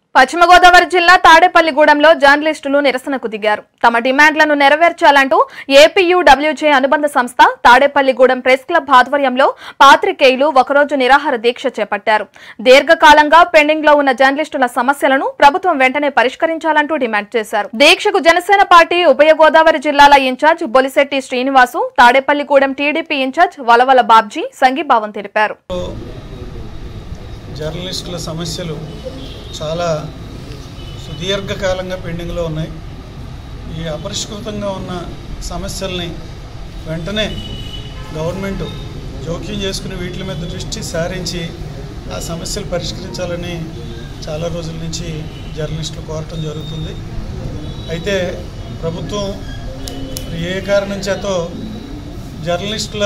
పశ్చిమ గోదావరి జిల్లా తాడేపల్లిగూడెంలో జర్నలిస్టులు నిరసనకు దిగారు తమ డిమాండ్లను నెరవేర్చాలంటూ ఏపీయూడబ్ల్యూజే అనుబంధ సంస్థ తాడేపల్లిగూడెం ప్రెస్ క్లబ్ ఆధ్వర్యంలో పాత్రికేయులు ఒకరోజు నిరాహార దీక్ష చేపట్టారు దీర్ఘకాలంగా పెండింగ్ లో ఉన్న జర్నలిస్టుల సమస్యలను ప్రభుత్వం వెంటనే పరిష్కరించాలంటూ డిమాండ్ చేశారు దీక్షకు జనసేన పార్టీ ఉభయ గోదావరి జిల్లాల incharge Bolisetti Srinivasu Tadepalligudem TDP incharge Valavala Babji సంఘీభావం తెలిపారు జర్నలిస్టుల సమస్యలు చాలా సుదీర్ఘకాలంగా పెండింగ్లో ఉన్నాయి ఈ అపరిష్కృతంగా ఉన్న సమస్యల్ని వెంటనే గవర్నమెంట్ జోక్యం చేసుకుని వీటి మీద దృష్టి సారించి ఆ సమస్యలు పరిష్కరించాలని చాలా రోజుల నుంచి జర్నలిస్టులు కోరటం జరుగుతుంది అయితే ప్రభుత్వం మరి ఏ కారణం చేతో జర్నలిస్టుల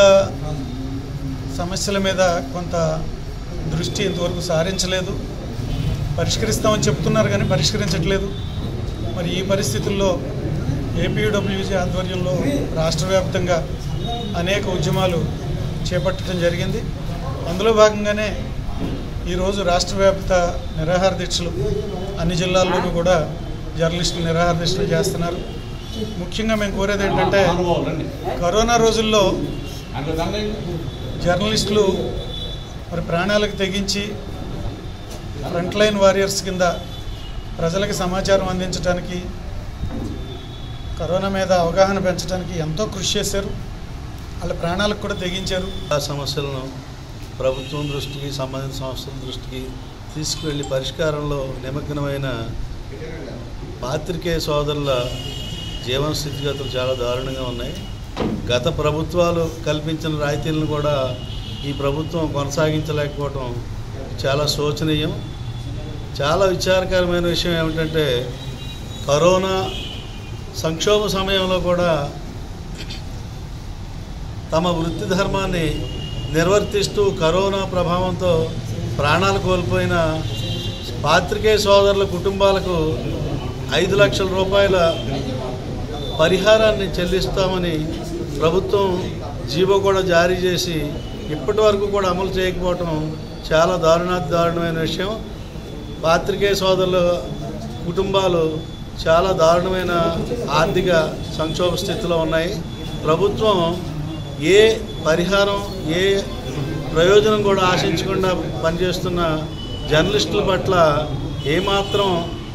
సమస్యల మీద కొంత దృష్టి ఇంతవరకు సారించలేదు పరిష్కరిస్తామని చెప్తున్నారు కానీ పరిష్కరించట్లేదు మరి ఈ పరిస్థితుల్లో ఏపీడబ్ల్యూజీ ఆధ్వర్యంలో రాష్ట్ర వ్యాప్తంగా అనేక ఉద్యమాలు చేపట్టడం జరిగింది అందులో భాగంగానే ఈరోజు రాష్ట్ర వ్యాప్త నిరాహార దీక్షలు అన్ని జిల్లాల్లోనూ కూడా జర్నలిస్టులు నిరాహార దీక్షలు చేస్తున్నారు ముఖ్యంగా మేము కోరేది ఏంటంటే కరోనా రోజుల్లో జర్నలిస్టులు మరి ప్రాణాలకు తెగించి ఫ్రంట్ లైన్ వారియర్స్ కింద ప్రజలకు సమాచారం అందించడానికి కరోనా మీద అవగాహన పెంచడానికి ఎంతో కృషి చేశారు వాళ్ళ ప్రాణాలకు కూడా తెగించారు ఆ సమస్యలను ప్రభుత్వం దృష్టికి సంబంధిత సంస్థల దృష్టికి తీసుకువెళ్ళి పరిష్కారంలో నిమగ్నమైన పాత్రికేయ సోదరుల జీవన స్థితిగతులు చాలా దారుణంగా ఉన్నాయి గత ప్రభుత్వాలు కల్పించిన రాయితీలను కూడా ఈ ప్రభుత్వం కొనసాగించలేకపోవడం చాలా శోచనీయం చాలా విచారకరమైన విషయం ఏమిటంటే కరోనా సంక్షోభ సమయంలో కూడా తమ వృత్తి ధర్మాన్ని నిర్వర్తిస్తూ కరోనా ప్రభావంతో ప్రాణాలు కోల్పోయిన పాత్రికేయ సోదరుల కుటుంబాలకు ఐదు లక్షల రూపాయల పరిహారాన్ని చెల్లిస్తామని ప్రభుత్వం జీవో కూడా జారీ చేసి ఇప్పటి వరకు కూడా అమలు చేయకపోవటం చాలా దారుణాతి దారుణమైన విషయం పాత్రికేయ సోదరుల కుటుంబాలు చాలా దారుణమైన ఆర్థిక సంక్షోభ స్థితిలో ఉన్నాయి ప్రభుత్వం ఏ పరిహారం ఏ ప్రయోజనం కూడా ఆశించకుండా పనిచేస్తున్న జర్నలిస్టుల పట్ల ఏమాత్రం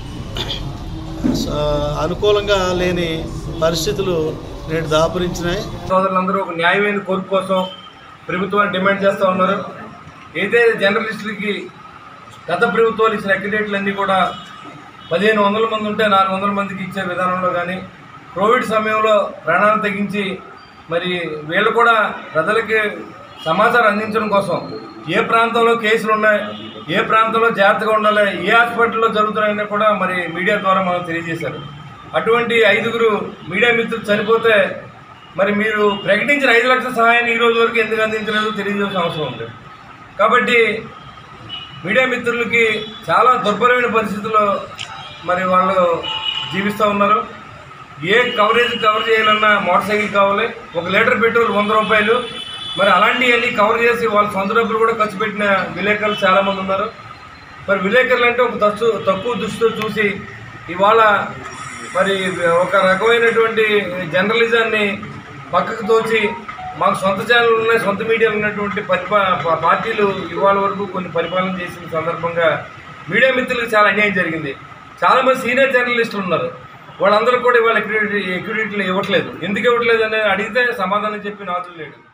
స- అనుకూలంగా లేని పరిస్థితులు నేడు దాపురించినాయి సోదరులందరూ ఒక న్యాయమైన కోరిక కోసం ప్రభుత్వాన్ని డిమాండ్ చేస్తూ ఉన్నారు ఏదైతే జర్నలిస్టులకి గత ప్రభుత్వాలు ఇచ్చిన అక్రిడేట్లన్నీ కూడా పదిహేను వందల మంది ఉంటే నాలుగు వందల మందికి ఇచ్చే విధానంలో కానీ కోవిడ్ సమయంలో ప్రాణాలు తగ్గించి మరి వీళ్ళు కూడా ప్రజలకి సమాచారం అందించడం కోసం ఏ ప్రాంతంలో కేసులు ఉన్నాయి ఏ ప్రాంతంలో జాగ్రత్తగా ఉండాలి ఏ హాస్పిటల్లో జరుగుతున్నాయని కూడా మరి మీడియా ద్వారా మనం తెలియజేశారు అటువంటి ఐదుగురు మీడియా మిత్రులు చనిపోతే మరి మీరు ప్రకటించిన ఐదు లక్షల సహాయాన్ని ఈ రోజు వరకు ఎందుకు అందించలేదో తెలియజేయాల్సిన అవసరం ఉంది కాబట్టి మీడియా మిత్రులకి చాలా దుర్భరమైన పరిస్థితుల్లో మరి వాళ్ళు జీవిస్తూ ఉన్నారు ఏ కవరేజ్ కవర్ చేయాలన్నా మోటార్ సైకిల్ కావాలి ఒక లీటర్ పెట్రోల్ వంద రూపాయలు మరి అలాంటివన్నీ కవర్ చేసి వాళ్ళ సొంత డబ్బులు కూడా ఖర్చు పెట్టిన విలేకరులు చాలామంది ఉన్నారు మరి విలేకరులు అంటే ఒక తస్తు తక్కువ దృష్టితో చూసి ఇవాళ మరి ఒక రకమైనటువంటి జర్నలిజాన్ని పక్కకు తోచి మాకు సొంత ఛానల్ ఉన్నాయి సొంత మీడియాలు ఉన్నటువంటి పరిపా పా- పార్టీలు ఇవాళ వరకు కొన్ని పరిపాలన చేసిన సందర్భంగా మీడియా మిత్రులకు చాలా అన్యాయం జరిగింది చాలామంది సీనియర్ జర్నలిస్టులు ఉన్నారు వాళ్ళందరూ కూడా ఇవాళ ఎక్విడిటీ ఎక్విడిటీలు ఇవ్వట్లేదు ఎందుకు ఇవ్వట్లేదు అని అడిగితే సమాధానం చెప్పి నాచులు లేడు